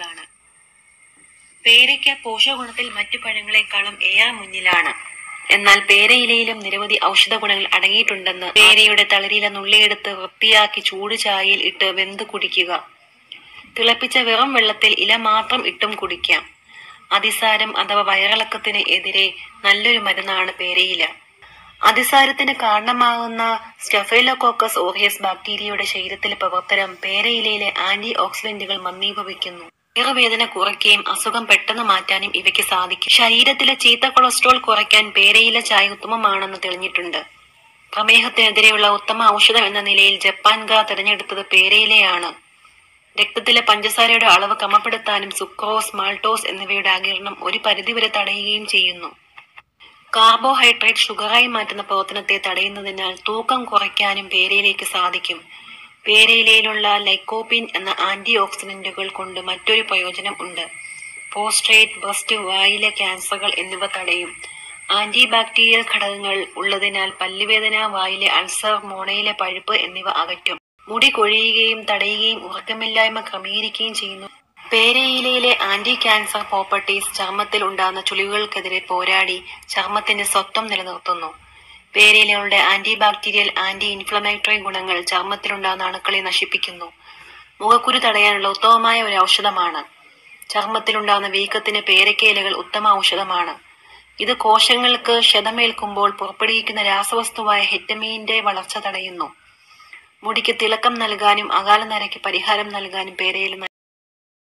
പഴങ്ങളാണ് പേരയ്ക്ക പോഷകഗുണത്തിൽ മറ്റു പഴങ്ങളെക്കാളും ഏറെ മുന്നിലാണ് എന്നാൽ പേരയിലയിലും നിരവധി ഔഷധ ഗുണങ്ങൾ അടങ്ങിയിട്ടുണ്ടെന്ന് പേരയുടെ തളിരില നുള്ളിയെടുത്ത് വൃത്തിയാക്കി ചൂട് ചായയിൽ ഇട്ട് വെന്ത് കുടിക്കുക തിളപ്പിച്ച വെറും വെള്ളത്തിൽ ഇല മാത്രം ഇട്ടും കുടിക്കാം അതിസാരം അഥവാ വയറിളക്കത്തിന് എതിരെ നല്ലൊരു മരുന്നാണ് പേരയില അതിസാരത്തിന് കാരണമാകുന്ന സ്റ്റെഫൈലോകോക്കസ് ഓറിയസ് ബാക്ടീരിയയുടെ ശരീരത്തിലെ പ്രവർത്തനം പേരയിലയിലെ ആന്റി ഓക്സിഡന്റുകൾ മന്ദീഭവിക്കുന്നു വയറുവേദന കുറയ്ക്കുകയും അസുഖം പെട്ടെന്ന് മാറ്റാനും ഇവയ്ക്ക് സാധിക്കും ശരീരത്തിലെ ചീത്ത കൊളസ്ട്രോൾ കുറയ്ക്കാൻ പേരയില ചായ ഉത്തമമാണെന്ന് തെളിഞ്ഞിട്ടുണ്ട് പ്രമേഹത്തിനെതിരെയുള്ള ഉത്തമ ഔഷധം എന്ന നിലയിൽ ജപ്പാൻകാർ തിരഞ്ഞെടുത്തത് പേരയിലയാണ് രക്തത്തിലെ പഞ്ചസാരയുടെ അളവ് ക്രമപ്പെടുത്താനും സുക്രോസ് മാൾട്ടോസ് എന്നിവയുടെ ആകിരണം ഒരു പരിധിവരെ തടയുകയും ചെയ്യുന്നു കാർബോഹൈഡ്രേറ്റ് ഷുഗറായി മാറ്റുന്ന പ്രവർത്തനത്തെ തടയുന്നതിനാൽ തൂക്കം കുറയ്ക്കാനും പേരയിലേക്ക് സാധിക്കും പേരയിലയിലുള്ള ലൈക്കോപിൻ എന്ന ആന്റി ഓക്സിഡന്റുകൾ കൊണ്ട് മറ്റൊരു പ്രയോജനം ഉണ്ട് പോസ്ട്രേറ്റ് ബ്രസ്റ്റ് വായിലെ ക്യാൻസറുകൾ എന്നിവ തടയും ആന്റി ബാക്ടീരിയൽ ഘടകങ്ങൾ ഉള്ളതിനാൽ പല്ലുവേദന വായിലെ അൾസർ മോണയിലെ പഴുപ്പ് എന്നിവ അകറ്റും മുടി കൊഴിയുകയും തടയുകയും ഉറക്കമില്ലായ്മ ക്രമീകരിക്കുകയും ചെയ്യുന്നു പേരയിലയിലെ ആന്റി ക്യാൻസർ പ്രോപ്പർട്ടീസ് ചർമ്മത്തിൽ ഉണ്ടാകുന്ന ചുളിവുകൾക്കെതിരെ പോരാടി ചർമ്മത്തിന്റെ സ്വത്വം നിലനിർത്തുന്നു പേരയിലകളുടെ ആന്റി ബാക്ടീരിയൽ ആന്റി ഇൻഫ്ലമേറ്ററി ഗുണങ്ങൾ ചർമ്മത്തിലുണ്ടാകുന്ന അണുക്കളെ നശിപ്പിക്കുന്നു മുഖക്കുരു തടയാനുള്ള ഉത്തമമായ ഒരു ഔഷധമാണ് ചർമ്മത്തിലുണ്ടാകുന്ന വീക്കത്തിന് പേരയ്ക്ക ഇലകൾ ഉത്തമ ഔഷധമാണ് ഇത് കോശങ്ങൾക്ക് ക്ഷതമേൽക്കുമ്പോൾ പുറപ്പെടുവിക്കുന്ന രാസവസ്തുവായ ഹിറ്റമീന്റെ വളർച്ച തടയുന്നു മുടിക്ക് തിളക്കം നൽകാനും അകാല നരയ്ക്ക് പരിഹാരം നൽകാനും പേരയില